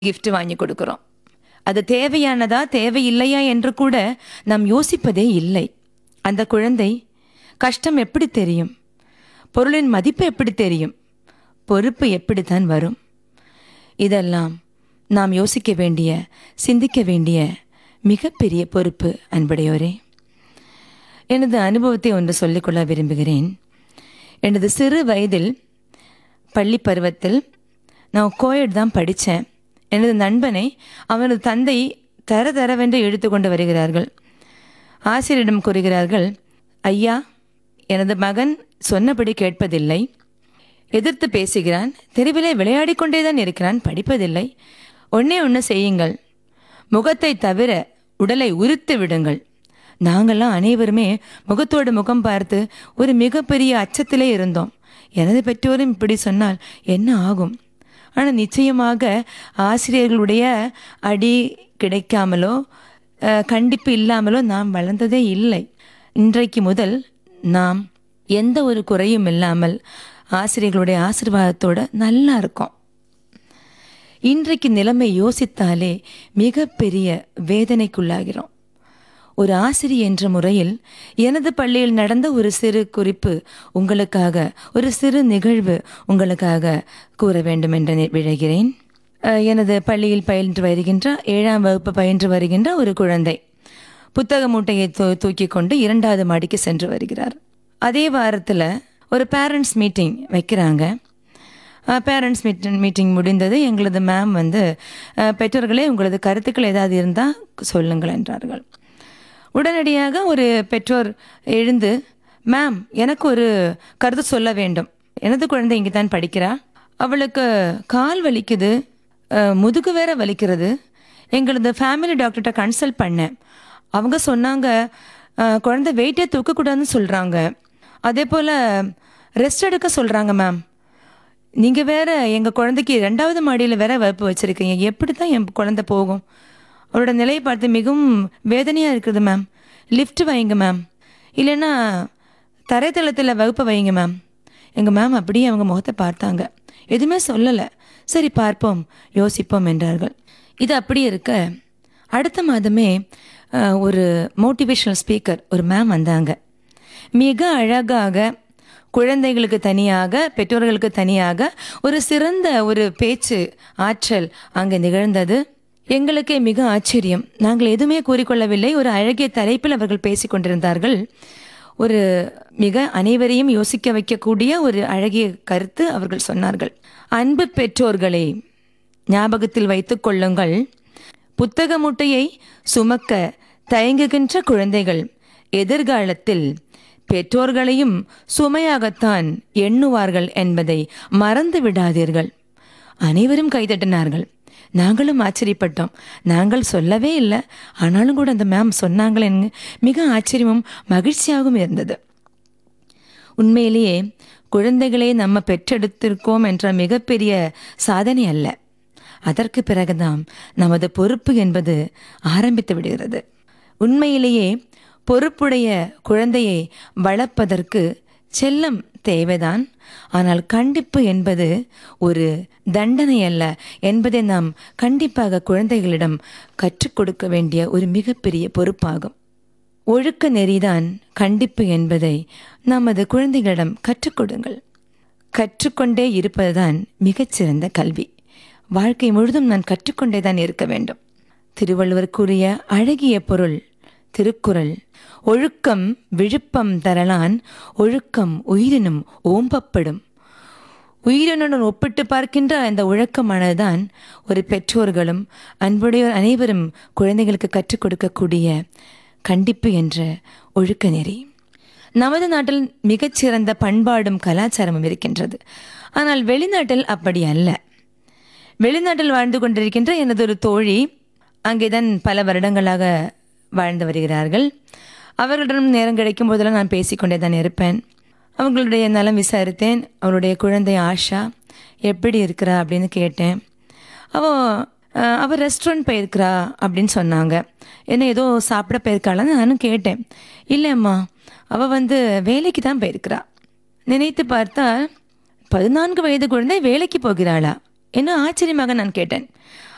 gift வாங்கி கொடுக்கிறோம் அது தேவையானதா தேவையில்லையா என்று கூட நாம் யோசிப்பதே இல்லை அந்த குழந்தை கஷ்டம் எப்படி தெரியும் பொருளின் மதிப்பு எப்படி தெரியும் பொறுப்பு எப்படித்தான் வரும் இதெல்லாம் நாம் யோசிக்க வேண்டிய சிந்திக்க வேண்டிய மிகப்பெரிய பொறுப்பு அன்புடையோரே எனது அனுபவத்தை ஒன்று சொல்லிக்கொள்ள விரும்புகிறேன் எனது சிறு வயதில் பள்ளி பருவத்தில் நான் கோயட் தான் படித்தேன் எனது நண்பனை அவனது தந்தை தர தரவென்று இழுத்து கொண்டு வருகிறார்கள் ஆசிரியரிடம் கூறுகிறார்கள் ஐயா எனது மகன் சொன்னபடி கேட்பதில்லை எதிர்த்து பேசுகிறான் தெருவிலே விளையாடிக் கொண்டேதான் இருக்கிறான் படிப்பதில்லை ஒன்னே ஒன்று செய்யுங்கள் முகத்தை தவிர உடலை உரித்து விடுங்கள் நாங்கள்லாம் அனைவருமே முகத்தோடு முகம் பார்த்து ஒரு மிகப்பெரிய அச்சத்திலே இருந்தோம் எனது பெற்றோரும் இப்படி சொன்னால் என்ன ஆகும் ஆனால் நிச்சயமாக ஆசிரியர்களுடைய அடி கிடைக்காமலோ அஹ், கண்டிப்பு இல்லாமலோ நாம் வளர்ந்ததே இல்லை இன்றைக்கு முதல் நாம் எந்த ஒரு குறையும் இல்லாமல் ஆசிரியர்களுடைய ஆசீர்வாதத்தோட நல்லா இருக்கோம் இன்றைக்கு நிலைமை யோசித்தாலே மிகப்பெரிய வேதனைக்குள்ளாகிறோம் ஒரு ஆசிரியர் என்ற முறையில் எனது பள்ளியில் நடந்த ஒரு சிறு குறிப்பு உங்களுக்காக ஒரு சிறு நிகழ்வு உங்களுக்காக கூற வேண்டும் என்று நி- விழைகிறேன் அஹ், எனது பள்ளியில் பயின்று வருகின்ற ஏழாம் வகுப்பு பயின்று வருகின்ற ஒரு குழந்தை புத்தக மூட்டையை தூ தூக்கி கொண்டு இரண்டாவது மாடிக்கு சென்று வருகிறார் அதே வாரத்தில் ஒரு பேரண்ட்ஸ் மீட்டிங் வைக்கிறாங்க பேரண்ட்ஸ் மீட்டிங் மீட்டிங் முடிந்தது எங்களது மேம் வந்து அஹ், பெற்றோர்களே உங்களது கருத்துக்கள் ஏதாவது இருந்தால் சொல்லுங்கள் என்றார்கள் உடனடியாக ஒரு பெற்றோர் எழுந்து மேம் எனக்கு ஒரு கருத்து சொல்ல வேண்டும் எனது குழந்தை இங்கே தான் படிக்கிறா அவளுக்கு கால் வலிக்குது அஹ், முதுகு வேற வலிக்கிறது எங்களது ஃபேமிலி டாக்டர்கிட்ட கன்சல்ட் பண்ணேன் அவங்க சொன்னாங்க அஹ், குழந்தை வெயிட்டே தூக்கக்கூடாதுன்னு சொல்கிறாங்க அதே போல் ரெஸ்ட் எடுக்க சொல்கிறாங்க மேம் நீங்கள் வேற எங்கள் குழந்தைக்கு ரெண்டாவது மாடியில் வேற வகுப்பு வச்சுருக்கீங்க எப்படி தான் என் குழந்தை போகும் அவரோட நிலையை பார்த்து மிகவும் வேதனையாக இருக்குது மேம் லிஃப்ட் வைங்க மேம் இல்லைன்னா தரைத்தளத்தில் வகுப்பு வைங்க மேம் எங்கள் மேம் அப்படியே அவங்க முகத்தை பார்த்தாங்க எதுவுமே சொல்லலை சரி பார்ப்போம் யோசிப்போம் என்றார்கள் இது அப்படி இருக்க அடுத்த மாதமே அஹ், ஒரு மோட்டிவேஷனல் ஸ்பீக்கர் ஒரு மேம் வந்தாங்க மிக அழகாக குழந்தைகளுக்கு தனியாக பெற்றோர்களுக்கு தனியாக ஒரு சிறந்த ஒரு பேச்சு ஆற்றல் அங்கே நிகழ்ந்தது எங்களுக்கே மிக ஆச்சரியம் நாங்கள் எதுவுமே கூறிக்கொள்ளவில்லை ஒரு அழகிய தலைப்பில் அவர்கள் பேசிக் கொண்டிருந்தார்கள் ஒரு மிக அனைவரையும் யோசிக்க வைக்கக்கூடிய ஒரு அழகிய கருத்து அவர்கள் சொன்னார்கள் அன்பு பெற்றோர்களே ஞாபகத்தில் வைத்துக் கொள்ளுங்கள் புத்தக மூட்டையை சுமக்க தயங்குகின்ற குழந்தைகள் எதிர்காலத்தில் பெற்றோர்களையும் சுமையாகத்தான் எண்ணுவார்கள் என்பதை மறந்து விடாதீர்கள் அனைவரும் கைதட்டினார்கள் நாங்களும் ஆச்சரியப்பட்டோம் நாங்கள் சொல்லவே இல்லை ஆனாலும் கூட அந்த மேம் சொன்னாங்களே மிக ஆச்சரியமும் மகிழ்ச்சியாகவும் இருந்தது உண்மையிலேயே குழந்தைகளை நம்ம பெற்றெடுத்திருக்கோம் என்ற மிகப்பெரிய சாதனை அல்ல அதற்கு பிறகுதான் நமது பொறுப்பு என்பது ஆரம்பித்து விடுகிறது உண்மையிலேயே பொறுப்புடைய குழந்தையை வளர்ப்பதற்கு செல்லம் தேவைதான் ஆனால் கண்டிப்பு என்பது ஒரு தண்டனை அல்ல என்பதை நாம் கண்டிப்பாக குழந்தைகளிடம் கற்றுக் கொடுக்க வேண்டிய ஒரு மிகப்பெரிய பொறுப்பாகும் ஒழுக்க நெறிதான் கண்டிப்பு என்பதை நமது குழந்தைகளிடம் கற்றுக் கொடுங்கள் கற்றுக்கொண்டே இருப்பதுதான் மிகச்சிறந்த கல்வி வாழ்க்கை முழுதும் நான் கற்றுக்கொண்டே தான் இருக்க வேண்டும் திருவள்ளுவர் கூறிய அழகிய பொருள் திருக்குறள் ஒழுக்கம் விழுப்பம் தரலான் ஒழுக்கம் உயிரினும் ஓம்பப்படும் உயிரினுடன் ஒப்பிட்டு பார்க்கின்ற அந்த ஒழுக்கமானதுதான் ஒரு பெற்றோர்களும் அன்புடையோர் அனைவரும் குழந்தைகளுக்கு கற்றுக் கொடுக்கக்கூடிய கண்டிப்பு என்ற ஒழுக்க நெறி நமது நாட்டில் மிகச்சிறந்த பண்பாடும் கலாச்சாரமும் இருக்கின்றது ஆனால் வெளிநாட்டில் அப்படி அல்ல வெளிநாட்டில் வாழ்ந்து கொண்டிருக்கின்ற எனது ஒரு தோழி அங்கேதான் பல வருடங்களாக வாழ்ந்து வருகிறார்கள் அவர்களிடம் நேரம் கிடைக்கும் போதெல்லாம் நான் பேசிக்கொண்டே தான் இருப்பேன் அவங்களுடைய நலம் விசாரித்தேன் அவருடைய குழந்தை ஆஷா எப்படி இருக்கிறா அப்படின்னு கேட்டேன் அவ அஹ், அவ ரெஸ்டாரண்ட் போயிருக்கிறா அப்படின்னு சொன்னாங்க என்ன ஏதோ சாப்பிட போயிருக்காளான்னு நானும் கேட்டேன் இல்லைம்மா அவள் வந்து வேலைக்கு தான் போயிருக்கிறா நினைத்து பார்த்தால் பதினான்கு வயது குழந்தை வேலைக்கு போகிறாளா என்ன ஆச்சரியமாக நான் கேட்டேன்